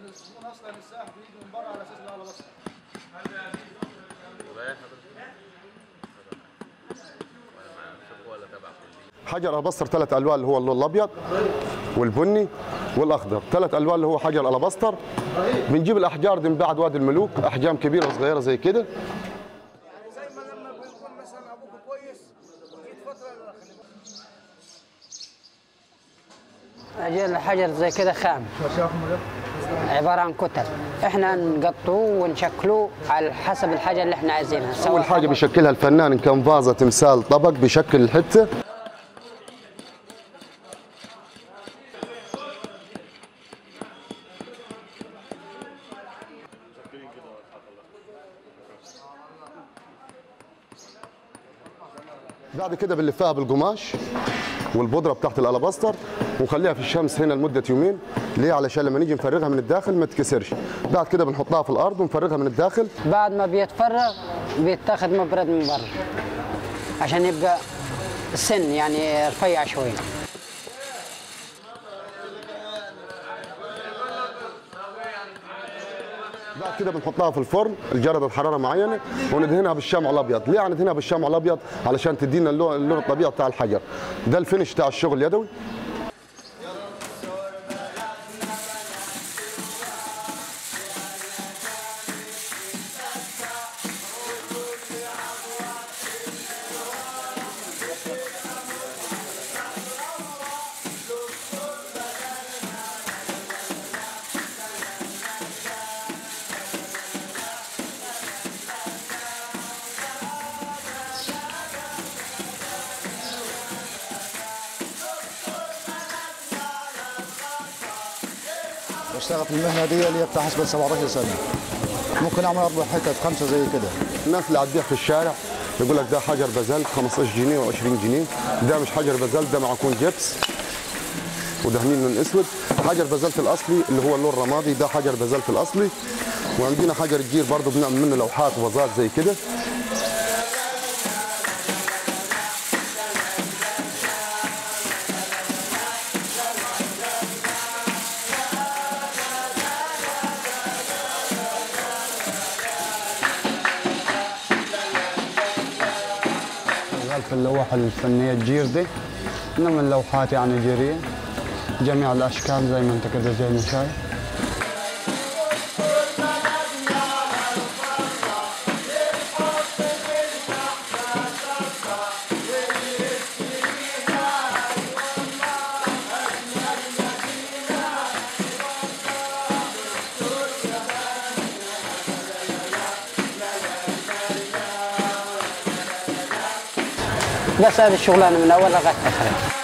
الزبون اصلا السائح بيجي من بره على اساس الاعلى بس وباقي حضرتك ولا مع نفسك ولا تبع كلية حجر البستر ثلاث الوان اللي هو اللون الابيض والبني والاخضر ثلاث الوان اللي هو حجر البستر بنجيب الاحجار دي من بعد وادي الملوك احجام كبيره وصغيره زي كده زي ما لما بيكون مثلا ابوك كويس جيت فتره أجل الحجر زي كده خام عبارة عن كتل احنا نقطعوه ونشكلوه على حسب الحاجة اللي احنا عايزينها سواء اول حاجه طبق- بيشكلها الفنان ان كان فازه تمثال طبق بيشكل الحته بعد كده بنلفها بالقماش والبودره بتاعت الالاباستر ونخليها في الشمس هنا لمده يومين ليه علشان لما نيجي نفرغها من الداخل ما تكسرش بعد كده بنحطها في الارض ونفرغها من الداخل بعد ما بيتفرغ بيتاخد مبرد من بره عشان يبقى سن يعني رفيع شوية بعد كده بنحطها في الفرن لجرد حراره معينه وندهنها بالشمع الابيض ليه هندهنها بالشمع الابيض علشان تدينا اللون, اللون الطبيعي بتاع الحجر ده الفينش بتاع الشغل اليدوي بشتغل في المهنه دي اللي هي بتاع حسب 17 سنه ممكن اعمل اربع حتت خمسه زي كده الناس اللي هتبيع في الشارع يقول لك ده حجر بازلت 15 جنيه و20 جنيه ده مش حجر بازلت ده معكون جبس ودهنين من اسود حجر بازلت الاصلي اللي هو اللون الرمادي ده حجر بازلت الاصلي وعندنا حجر الجير برضه بنعمل منه لوحات وفازات زي كده شغال في اللوحة الفنية الجير دي نعمل لوحات يعني جيرية جميع الأشكال زي ما أنت كده زي ما شايف بس هذه الشغلانة من أول لغاية آخرها